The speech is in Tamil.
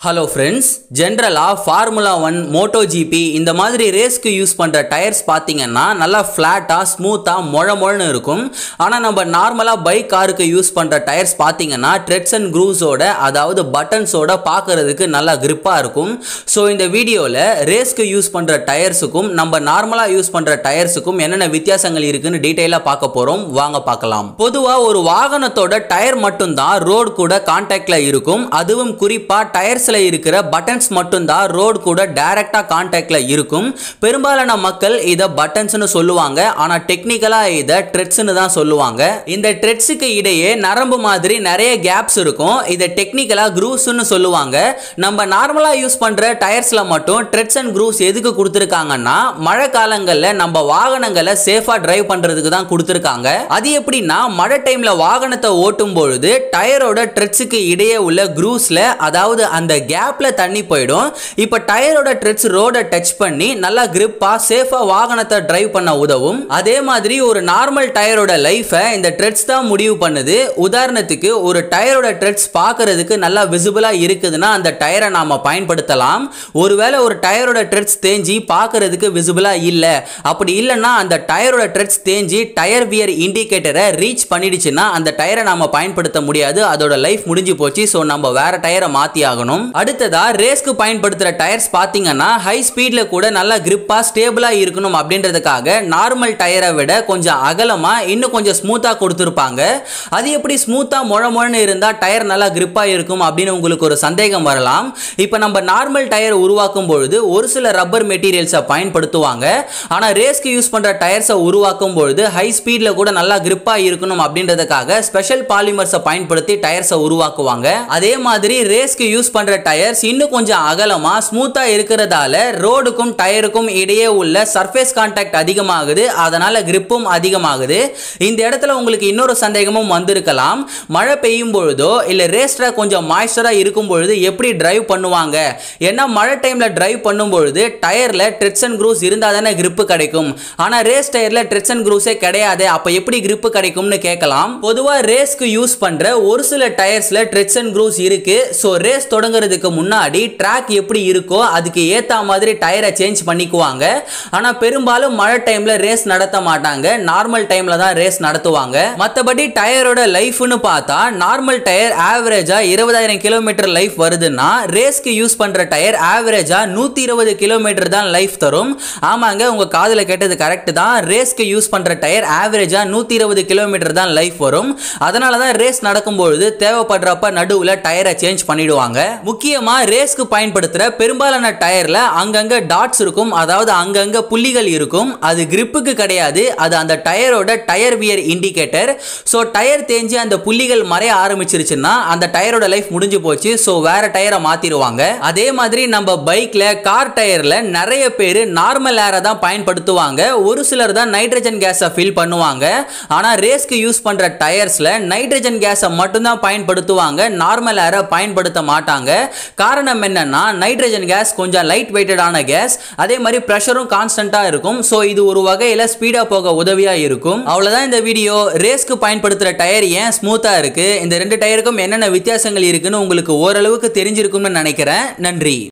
ஹலோ ஃப்ரெண்ட்ஸ் ஜென்ரலாக ஃபார்முலா ஒன் மோட்டோ ஜிபி இந்த மாதிரி ரேஸ்க்கு யூஸ் பண்ணுற டயர்ஸ் பார்த்தீங்கன்னா நல்லா ஃப்ளாட்டாக ஸ்மூத்தாக முழ முழன்னு இருக்கும் ஆனால் நம்ம நார்மலாக பைக் காருக்கு யூஸ் பண்ணுற டயர்ஸ் பார்த்தீங்கன்னா ட்ரெட்ஸ் அண்ட் க்ரூஸோட அதாவது பட்டன்ஸோட பார்க்கறதுக்கு நல்லா கிரிப்பாக இருக்கும் ஸோ இந்த வீடியோவில் ரேஸ்க்கு யூஸ் பண்ணுற டயர்ஸுக்கும் நம்ம நார்மலாக யூஸ் பண்ணுற டயர்ஸுக்கும் என்னென்ன வித்தியாசங்கள் இருக்குன்னு டீட்டெயிலாக பார்க்க போகிறோம் வாங்க பார்க்கலாம் பொதுவாக ஒரு வாகனத்தோட டயர் மட்டும்தான் ரோடு கூட கான்டாக்டில் இருக்கும் அதுவும் குறிப்பாக டயர்ஸ் டயர்ஸில் இருக்கிற பட்டன்ஸ் மட்டும்தான் ரோடு கூட டைரக்டாக கான்டாக்டில் இருக்கும் பெரும்பாலான மக்கள் இதை பட்டன்ஸ்னு சொல்லுவாங்க ஆனால் டெக்னிக்கலாக இதை ட்ரெட்ஸ்னு தான் சொல்லுவாங்க இந்த ட்ரெட்ஸுக்கு இடையே நரம்பு மாதிரி நிறைய கேப்ஸ் இருக்கும் இதை டெக்னிக்கலாக க்ரூஸ்னு சொல்லுவாங்க நம்ம நார்மலாக யூஸ் பண்ணுற டயர்ஸில் மட்டும் ட்ரெட்ஸ் அண்ட் க்ரூஸ் எதுக்கு கொடுத்துருக்காங்கன்னா மழை காலங்களில் நம்ம வாகனங்களை சேஃபாக டிரைவ் பண்ணுறதுக்கு தான் கொடுத்துருக்காங்க அது எப்படின்னா மழை டைமில் வாகனத்தை ஓட்டும் பொழுது டயரோட ட்ரெட்ஸுக்கு இடையே உள்ள க்ரூஸில் அதாவது அந்த கேப்ல தண்ணி போயிடும் இப்போ டயரோட ட்ரெட்ஸ் ரோடை டச் பண்ணி நல்லா கிரிப்பா சேஃபா வாகனத்தை டிரைவ் பண்ண உதவும் அதே மாதிரி ஒரு நார்மல் டயரோட லைஃபை இந்த ட்ரெட்ஸ் தான் முடிவு பண்ணுது உதாரணத்துக்கு ஒரு டயரோட ட்ரெட்ஸ் பார்க்கறதுக்கு நல்லா விசிபிளா இருக்குதுன்னா அந்த டயரை நாம பயன்படுத்தலாம் ஒருவேளை ஒரு டயரோட ட்ரெட்ஸ் தேஞ்சி பார்க்கறதுக்கு விசிபிளா இல்லை அப்படி இல்லைன்னா அந்த டயரோட ட்ரெட்ஸ் தேஞ்சி டயர் வியர் இண்டிகேட்டரை ரீச் பண்ணிடுச்சுன்னா அந்த டயரை நாம பயன்படுத்த முடியாது அதோட லைஃப் முடிஞ்சு போச்சு ஸோ நம்ம வேற டயரை மாற்றி ஆகணும் அடுத்ததா ரேஸ்க்கு பயன்படுத்துகிற டயர்ஸ் பார்த்தீங்கன்னா ஹை ஸ்பீடில் கூட நல்லா கிரிப்பாக ஸ்டேபிளாக இருக்கணும் அப்படின்றதுக்காக நார்மல் டயரை விட கொஞ்சம் அகலமாக இன்னும் கொஞ்சம் ஸ்மூத்தாக கொடுத்துருப்பாங்க அது எப்படி ஸ்மூத்தாக முழ முழன்னு இருந்தால் டயர் நல்லா கிரிப்பாக இருக்கும் அப்படின்னு உங்களுக்கு ஒரு சந்தேகம் வரலாம் இப்போ நம்ம நார்மல் டயர் உருவாக்கும் பொழுது ஒரு சில ரப்பர் மெட்டீரியல்ஸை பயன்படுத்துவாங்க ஆனால் ரேஸ்க்கு யூஸ் பண்ணுற டயர்ஸை உருவாக்கும் பொழுது ஹை ஸ்பீடில் கூட நல்லா கிரிப்பாக இருக்கணும் அப்படின்றதுக்காக ஸ்பெஷல் பாலிமர்ஸை பயன்படுத்தி டயர்ஸை உருவாக்குவாங்க அதே மாதிரி ரேஸ்க்கு யூஸ் பண்ணுற டயர்ஸ் இன்னும் கொஞ்சம் அகலமா ஸ்மூத்தா இருக்கிறதால ரோடுக்கும் டயருக்கும் இடையே உள்ள சர்ஃபேஸ் கான்டாக்ட் அதிகமாகுது அதனால கிரிப்பும் அதிகமாகுது இந்த இடத்துல உங்களுக்கு இன்னொரு சந்தேகமும் வந்திருக்கலாம் மழை பெய்யும் பொழுதோ இல்ல ரேஸ் ட்ராக் கொஞ்சம் மாய்ஸ்டரா இருக்கும் பொழுது எப்படி டிரைவ் பண்ணுவாங்க ஏன்னா மழை டைம்ல டிரைவ் பண்ணும் பொழுது டயர்ல ட்ரெட்ஸ் அண்ட் க்ரூஸ் இருந்தா தானே கிரிப்பு கிடைக்கும் ஆனா ரேஸ் டயர்ல ட்ரெட்ஸ் அண்ட் க்ரூஸே கிடையாது அப்ப எப்படி கிரிப்பு கிடைக்கும்னு கேட்கலாம் பொதுவா ரேஸ்க்கு யூஸ் பண்ற ஒரு சில டயர்ஸ்ல ட்ரெட்ஸ் அண்ட் க்ரூஸ் இருக்கு ஸோ ரேஸ் தொடங்குறதுக்கு முன்னாடி ட்ராக் எப்படி இருக்கோ அதுக்கு ஏற்ற மாதிரி டயரை சேஞ்ச் பண்ணிக்குவாங்க ஆனால் பெரும்பாலும் மழை டைமில் ரேஸ் நடத்த மாட்டாங்க நார்மல் டைமில் தான் ரேஸ் நடத்துவாங்க மற்றபடி டயரோட லைஃப்னு பார்த்தா நார்மல் டயர் ஆவரேஜாக இருபதாயிரம் கிலோமீட்டர் லைஃப் வருதுன்னா ரேஸ்க்கு யூஸ் பண்ணுற டயர் ஆவரேஜாக நூற்றி இருபது கிலோமீட்டர் தான் லைஃப் தரும் ஆமாங்க உங்கள் காதில் கேட்டது கரெக்ட் தான் ரேஸ்க்கு யூஸ் பண்ணுற டயர் ஆவரேஜாக நூற்றி இருபது கிலோமீட்டர் தான் லைஃப் வரும் அதனால தான் ரேஸ் நடக்கும்பொழுது தேவைப்படுறப்ப நடுவில் டயரை சேஞ்ச் பண்ணிடுவாங்க முக்கியமா ரேஸ்க்கு பயன்படுத்துற பெரும்பாலான டயர்ல அங்கங்க டாட்ஸ் இருக்கும் அதாவது அங்கங்க புள்ளிகள் இருக்கும் அது கிரிப்புக்கு கிடையாது அது அந்த டயரோட tyre wear indicator so tyre தேஞ்சு அந்த புள்ளிகள் மறைய ஆரம்பிச்சிருச்சுன்னா அந்த டயரோட லைஃப் முடிஞ்சு போச்சு ஸோ வேற டயரை மாத்திருவாங்க அதே மாதிரி நம்ம பைக்ல கார் டயர்ல நிறைய பேர் நார்மல் ஏரை தான் பயன்படுத்துவாங்க ஒரு சிலர் தான் நைட்ரஜன் கேஸை ஃபில் பண்ணுவாங்க ஆனா ரேஸ்க்கு யூஸ் பண்ற டயர்ஸ்ல நைட்ரஜன் கேஸை மட்டும்தான் பயன்படுத்துவாங்க நார்மல் ஏரை பயன்படுத்த மாட்டாங்க காரணம் என்னன்னா நைட்ரஜன் கேஸ் கொஞ்சம் லைட் வெயிட்டடான கேஸ் அதே மாதிரி ப்ரெஷரும் கான்ஸ்டன்ட்டாக இருக்கும் ஸோ இது ஒரு வகையில் ஸ்பீடாக போக உதவியாக இருக்கும் அவ்வளோதான் இந்த வீடியோ ரேஸ்க்கு பயன்படுத்துகிற டயர் ஏன் ஸ்மூத்தாக இருக்குது இந்த ரெண்டு டயருக்கும் என்னென்ன வித்தியாசங்கள் இருக்குன்னு உங்களுக்கு ஓரளவுக்கு தெரிஞ்சிருக்கும்னு நினைக்கிறேன் நன்றி